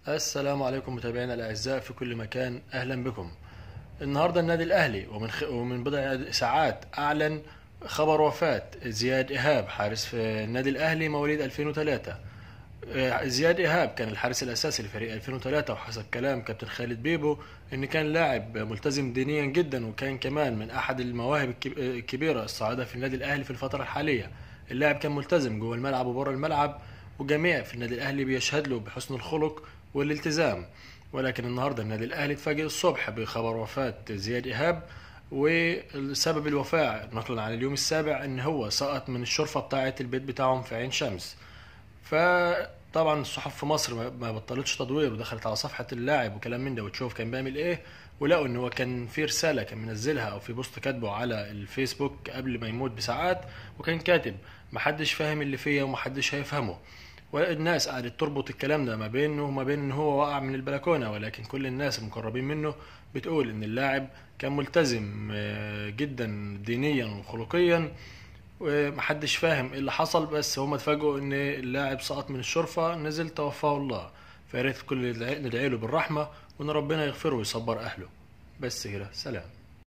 السلام عليكم متابعينا الاعزاء في كل مكان اهلا بكم النهارده النادي الاهلي ومن خ... ومن بضع ساعات اعلن خبر وفاه زياد ايهاب حارس في النادي الاهلي مواليد 2003 آه، زياد ايهاب كان الحارس الاساسي لفريق 2003 وحسب كلام كابتن خالد بيبو ان كان لاعب ملتزم دينيا جدا وكان كمان من احد المواهب الكب- الكبيره الصاعده في النادي الاهلي في الفتره الحاليه اللاعب كان ملتزم جوه الملعب وبره الملعب وجميع في النادي الاهلي بيشهد له بحسن الخلق والالتزام ولكن النهارده النادي الاهلي اتفاجئ الصبح بخبر وفاه زياد ايهاب وسبب الوفاه نقلا عن اليوم السابع ان هو سقط من الشرفه بتاعه البيت بتاعهم في عين شمس فطبعا الصحف في مصر ما- ما بطلتش تدوير ودخلت على صفحة اللاعب وكلام من ده وتشوف كان بيعمل ايه ولقوا ان هو كان في رسالة كان منزلها او في بوست كاتبه على الفيسبوك قبل ما يموت بساعات وكان كاتب محدش فاهم اللي فيا ومحدش هيفهمه والناس قعدت تربط الكلام ده ما بينه وما بين ان هو وقع من البلكونة ولكن كل الناس المقربين منه بتقول ان اللاعب كان ملتزم آه، جدا دينيا وخلقيا ومحدش فاهم ايه اللي حصل بس هم اتفاجئوا ان اللاعب سقط من الشرفة نزل توفاه الله فياريت الكل ندعي له بالرحمة وان ربنا يغفره ويصبر اهله بس كده سلام